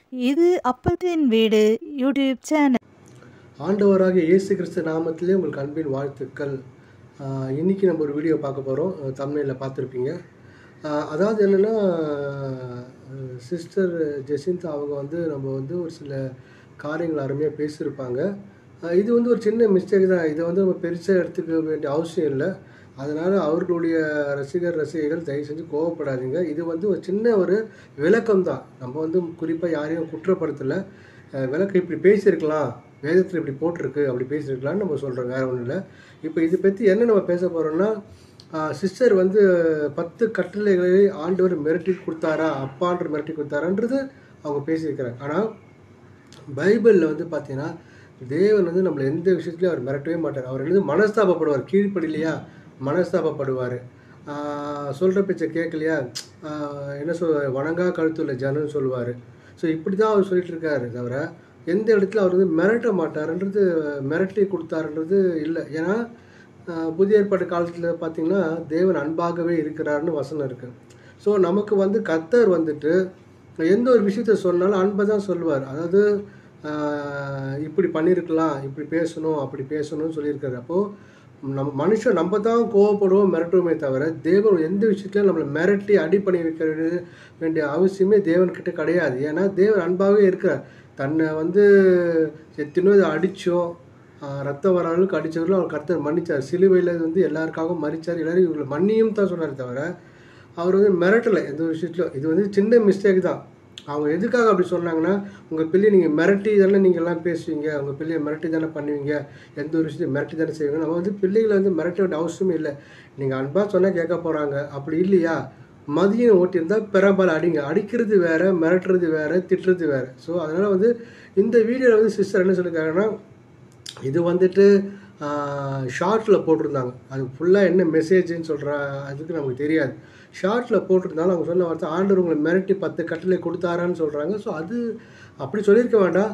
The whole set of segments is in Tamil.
இது அப்பத்தின் வீடு யூடியூப் சேனல் ஆண்டவராக இயேசு கிறிஸ்து நாமத்திலே உங்களுக்கு அன்பின் வாழ்த்துக்கள் ஆஹ் இன்னைக்கு நம்ம ஒரு வீடியோ பார்க்க போகிறோம் தமிழில் பார்த்துருப்பீங்க ஆஹ் அதாவது என்னென்னா சிஸ்டர் ஜெசிந்தா அவங்க வந்து நம்ம வந்து ஒரு சில காரியங்கள் அருமையாக பேசியிருப்பாங்க ஆஹ் இது வந்து ஒரு சின்ன மிஸ்டேக் தான் இதை வந்து நம்ம பெருசாக எடுத்துக்க வேண்டிய அவசியம் இல்லை அதனால் அவர்களுடைய ரசிகர் ரசிகைகள் தயவு செஞ்சு கோவப்படாதீங்க இது வந்து ஒரு சின்ன ஒரு விளக்கம் தான் நம்ம வந்து குறிப்பாக யாரையும் குற்றப்படுத்தலை அஹ் விளக்கம் இப்படி பேசியிருக்கலாம் வேதத்தில் இப்படி போட்டிருக்கு அப்படி பேசியிருக்கலாம்னு நம்ம சொல்கிறோம் வேறு ஒன்றும் இல்லை இப்போ இதை பற்றி என்ன நம்ம பேச போகிறோம்னா சிஸ்டர் வந்து பத்து கட்டளைகளை ஆண்டவர் மிரட்டி கொடுத்தாரா அப்பான்ற மிரட்டி கொடுத்தாரான்றது அவங்க பேசியிருக்கிறாங்க ஆனால் பைபிளில் வந்து பார்த்தீங்கன்னா தேவன் வந்து நம்மளை எந்த விஷயத்துலையும் அவர் மிரட்டவே மாட்டார் அவர் வந்து மனஸ்தாபப்படுவார் கீழ்ப்படிலையா மனஸ்தாபப்படுவார் சொல்கிற பேச்சை கேட்கலையா ஆஹ் என்ன சொல் வணங்கா கழுத்துள்ள ஜனன்னு சொல்லுவார் ஸோ இப்படி தான் அவர் சொல்லிட்டு இருக்காரு தவிர எந்த இடத்துல அவர் வந்து மிரட்ட மாட்டாருன்றது மிரட்டி கொடுத்தாருன்றது இல்லை ஏன்னா ஆஹ் புதிய ஏற்பாடு காலத்தில் பார்த்தீங்கன்னா தேவன் அன்பாகவே இருக்கிறாருன்னு வசனம் இருக்குது ஸோ நமக்கு வந்து கத்தர் வந்துட்டு எந்த ஒரு விஷயத்த சொன்னாலும் அன்பை தான் சொல்லுவார் அதாவது ஆஹ் இப்படி பண்ணியிருக்கலாம் இப்படி பேசணும் அப்படி பேசணும்னு சொல்லியிருக்காரு அப்போது நம்ம மனுஷன் நம்ம தான் கோவப்படுவோம் மிரட்டுவோமே தவிர தேவன் எந்த விஷயத்திலும் நம்மளை மிரட்டி அடி பண்ணி வைக்க வேண்டிய- வேண்டிய அவசியமே தேவன்கிட்ட கிடையாது ஏன்னா தேவன் அன்பாகவே இருக்கிறார் தன்னை வந்து எத்தனையோ இதை அடித்தோம் ரத்தம் வர அளவுக்கு அடித்தவர்களும் அவர் கர்த்தர் மன்னிச்சார் சிலுவையில் வந்து எல்லாருக்காகவும் மன்னிச்சார் எல்லாரும் இவங்களை மன்னியும் தான் சொன்னார் தவிர அவர் வந்து மிரட்டலை எந்த ஒரு விஷயத்துலையும் இது வந்து சின்ன மிஸ்டேக் தான் அவங்க எதுக்காக அப்படி சொன்னாங்கன்னா உங்கள் பிள்ளையை நீங்கள் மிரட்டி தானே நீங்கள் எல்லாம் பேசுவீங்க உங்கள் பிள்ளையை மிரட்டி தானே பண்ணுவீங்க எந்த ஒரு விஷயத்தையும் மிரட்டி தானே செய்வீங்க நம்ம வந்து பிள்ளைகளை வந்து மிரட்ட வேண்டிய அவசியமே இல்லை நீங்கள் அன்பாக சொன்னால் கேட்க போகிறாங்க அப்படி இல்லையா மதியம் ஓட்டியிருந்தா பெரும்பாலும் அடிங்க அடிக்கிறது வேற மிரட்டுறது வேற திட்டுறது வேற ஸோ அதனால் வந்து இந்த வீடியோவில் வந்து சிஸ்டர் என்ன சொல்லியிருக்காங்கன்னா இது வந்துட்டு ஷார்ட்டில் போட்டிருந்தாங்க அது ஃபுல்லாக என்ன மெசேஜ்னு சொல்கிற அதுக்கு நமக்கு தெரியாது ஷார்ட்டில் போட்டிருந்தாலும் அவங்க சொன்ன வார்த்தை ஆண்டவர் உங்களை மிரட்டி பத்து கட்டளை கொடுத்தாரான்னு சொல்கிறாங்க ஸோ அது அப்படி சொல்லியிருக்க வேண்டாம்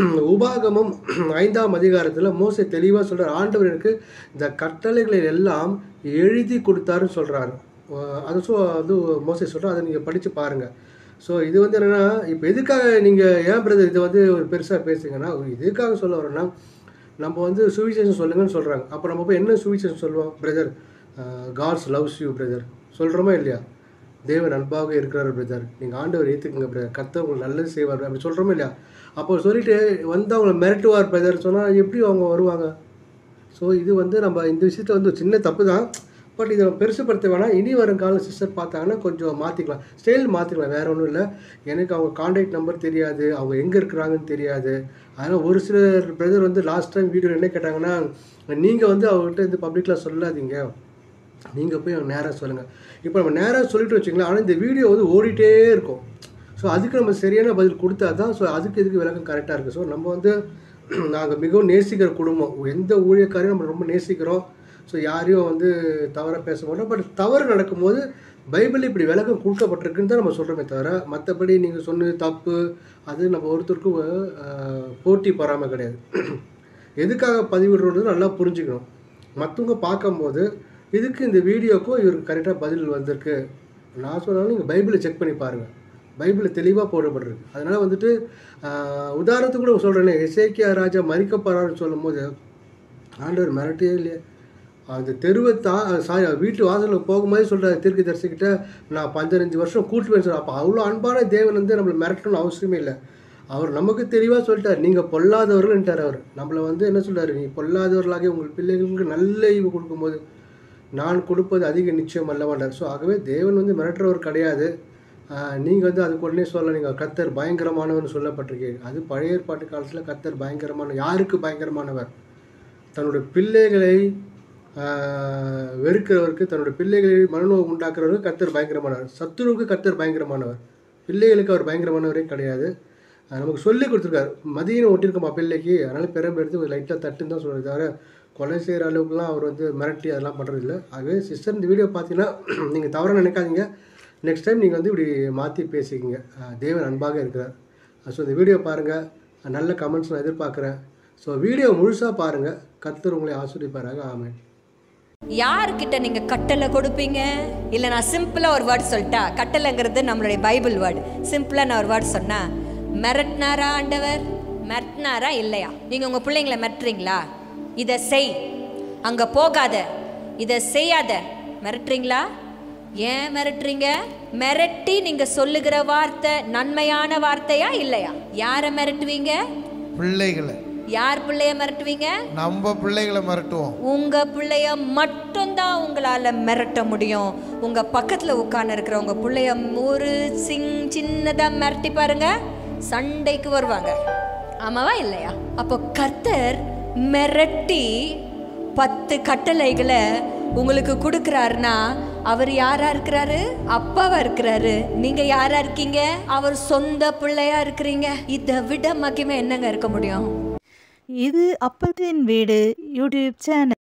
உபாகமம் ஐந்தாம் அதிகாரத்தில் மோசே தெளிவாக சொல்கிறார் ஆண்டவர் எனக்கு இந்த கட்டளைகளை எல்லாம் எழுதி கொடுத்தாருன்னு சொல்கிறாரு அது ஸோ அது மோசே சொல்கிறார் அதை நீங்கள் படித்து பாருங்கள் ஸோ இது வந்து என்னென்னா இப்போ எதுக்காக நீங்கள் ஏன் பிரதர் இதை வந்து ஒரு பெருசாக பேசுங்கன்னா எதுக்காக சொல்ல வரேன்னா நம்ம வந்து சுவிசேஷம் சொல்லுங்கன்னு சொல்கிறாங்க அப்போ நம்ம போய் என்ன சுவிசேஷம் சொல்லுவோம் brother God's loves you brother சொல்கிறோமா இல்லையா தேவன் அன்பாக இருக்கிறார் பிரதர் நீங்கள் ஆண்டவர் ஏற்றுக்குங்க பிரதர் கர்த்தர் உங்களுக்கு நல்லது செய்வார் அப்படி சொல்கிறோமா இல்லையா அப்போ சொல்லிட்டு வந்து அவங்கள மிரட்டுவார் பிரதர் சொன்னால் எப்படி அவங்க வருவாங்க ஸோ இது வந்து நம்ம இந்த விஷயத்தில் வந்து ஒரு சின்ன தப்பு தான் பட் இதை பெருசுப்படுத்த வேணாம் இனி வரும் காலம் சிஸ்டர் பார்த்தாங்கன்னா கொஞ்சம் மாற்றிக்கலாம் ஸ்டைல் மாற்றிக்கலாம் வேற ஒன்றும் இல்லை எனக்கு அவங்க காண்டாக்ட் நம்பர் தெரியாது அவங்க எங்கே இருக்கிறாங்கன்னு தெரியாது அதனால் ஒரு சிலர் பிரதர் வந்து லாஸ்ட் டைம் வீடியோ என்ன கேட்டாங்கன்னா நீங்கள் வந்து அவங்ககிட்ட இந்த பப்ளிக்கில் சொல்லாதீங்க நீங்கள் போய் அவங்க நேராக சொல்லுங்கள் இப்போ நம்ம நேராக சொல்லிட்டு வச்சுங்களேன் ஆனால் இந்த வீடியோ வந்து ஓடிட்டே இருக்கும் ஸோ அதுக்கு நம்ம சரியான பதில் கொடுத்தா தான் ஸோ அதுக்கு இதுக்கு விளக்கம் கரெக்டாக இருக்குது ஸோ நம்ம வந்து நாங்கள் மிகவும் நேசிக்கிற குடும்பம் எந்த ஊழியக்காரையும் நம்ம ரொம்ப நேசிக்கிறோம் ஸோ யாரையும் வந்து தவறாக பேச மாட்டோம் பட் தவறு நடக்கும்போது பைபிள் இப்படி விளக்கம் கொடுக்கப்பட்டிருக்குன்னு தான் நம்ம சொல்கிறோமே தவிர மற்றபடி நீங்கள் சொன்னது தப்பு அது நம்ம ஒருத்தருக்கும் அஹ், போட்டி பொறாமல் கிடையாது எதுக்காக பதிவிடுறது நல்லா புரிஞ்சுக்கணும் மற்றவங்க பார்க்கும்போது இதுக்கு இந்த வீடியோக்கும் இவருக்கு கரெக்டாக பதில் வந்திருக்கு நான் சொன்னாலும் நீங்கள் பைபிளை செக் பண்ணி பாருங்கள் பைபிளில் தெளிவாக போடப்பட்டிருக்கு அதனால் வந்துட்டு ஆஹ், உதாரணத்துக்கு கூட சொல்கிறேனே எசேக்கியா ராஜா மறிக்கப்படுறாருன்னு சொல்லும் போது ஆண்டவர் மிரட்டியே இல்லையே அந்த தெருவை தா சாரி வீட்டு வாசலில் போகும்போதே சொல்கிற தீர்க்க தரிசிக்கிட்ட நான் பதினஞ்சு வருஷம் கூட்டுவேன் சார் அப்போ அவ்வளோ அன்பான தேவன் வந்து நம்மளை மிரட்டணும்னு அவசியமே இல்லை அவர் நமக்கு தெளிவாக சொல்லிட்டார் நீங்கள் பொல்லாதவர்கள்ன்ட்டார் அவர் நம்மளை வந்து என்ன சொல்றாரு நீ பொல்லாதவர்களாக உங்கள் பிள்ளைகளுக்கு நல்ல ஈவு கொடுக்கும்போது நான் கொடுப்பது அதிக நிச்சயம் அல்லவாண்டார் ஸோ ஆகவே தேவன் வந்து மிரட்டுறவர் கிடையாது நீங்கள் வந்து அதுக்கு உடனே சொல்ல நீங்கள் கத்தர் பயங்கரமானவர்னு சொல்லப்பட்டிருக்கீங்க அது பழைய ஏற்பாட்டு காலத்தில் கத்தர் பயங்கரமான யாருக்கு பயங்கரமானவர் தன்னுடைய பிள்ளைகளை ஆஹ், வெறுக்கிறவருக்கு தன்னுடைய பிள்ளைகளை மனநோவு உண்டாக்குறவருக்கு கத்தர் பயங்கரமானவர் சத்துருவுக்கு கத்தர் பயங்கரமானவர் பிள்ளைகளுக்கு அவர் பயங்கரமானவரே கிடையாது ஆஹ், நமக்கு சொல்லி கொடுத்துருக்காரு மதியம் ஒட்டிருக்கோமா பிள்ளைக்கு அதனால் பெருமை எடுத்து லைட்டாக தட்டுன்னு தான் சொல்கிறது தவிர கொலை செய்கிற அளவுக்குலாம் அவர் வந்து மிரட்டி அதெல்லாம் பண்ணுறது இல்லை ஆகவே சிஸ்டர் இந்த வீடியோ பார்த்தீங்கன்னா நீங்கள் தவறாக நினைக்காதீங்க நெக்ஸ்ட் டைம் நீங்கள் வந்து இப்படி மாற்றி பேசிக்கிங்க ஆஹ், தேவன் அன்பாக இருக்கிறார் ஸோ இந்த வீடியோ பாருங்கள் நல்ல கமெண்ட்ஸ் நான் எதிர்பார்க்குறேன் ஸோ வீடியோ முழுசாக பாருங்கள் கர்த்தர் உங்களை ஆசிரியப்பாராக ஆமென் யார்கிட்ட நீங்க கட்டளை கொடுப்பீங்க இல்ல நான் சிம்பிளா ஒரு வேர்ட் சொல்லிட்டா கட்டளைங்கிறது நம்மளுடைய பைபிள் வேர்டு சிம்பிளா நான் ஒரு வேர்ட் சொன்னா மிரட்டினாரா ஆண்டவர் மிரட்டினாரா இல்லையா நீங்க உங்க பிள்ளைங்களை மிரட்டுறீங்களா இதை செய் அங்க போகாத இதை செய்யாத மிரட்டுறீங்களா ஏன் மிரட்டுறீங்க மிரட்டி நீங்க சொல்லுகிற வார்த்தை நன்மையான வார்த்தையா இல்லையா யாரை மிரட்டுவீங்க பிள்ளைகளை யார் பிள்ளைய மிரட்டுவீங்க நம்ம பிள்ளைகளை மிரட்டுவோம் உங்க பிள்ளைய மட்டும்தான் உங்களால மிரட்ட முடியும் உங்க பக்கத்துல உட்கார்ந்து இருக்கிற உங்க பிள்ளைய ஒரு சிங் சின்னதா மிரட்டி பாருங்க சண்டைக்கு வருவாங்க ஆமாவா இல்லையா அப்போ கர்த்தர் மிரட்டி பத்து கட்டளைகளை உங்களுக்கு கொடுக்குறாருன்னா அவர் யாரா இருக்கிறாரு அப்பாவா இருக்கிறாரு நீங்க யாரா இருக்கீங்க அவர் சொந்த பிள்ளையா இருக்கிறீங்க இதை விட மகிமை என்னங்க இருக்க முடியும் இது அப்பத்தின் வீடு யூடியூப் சேனல்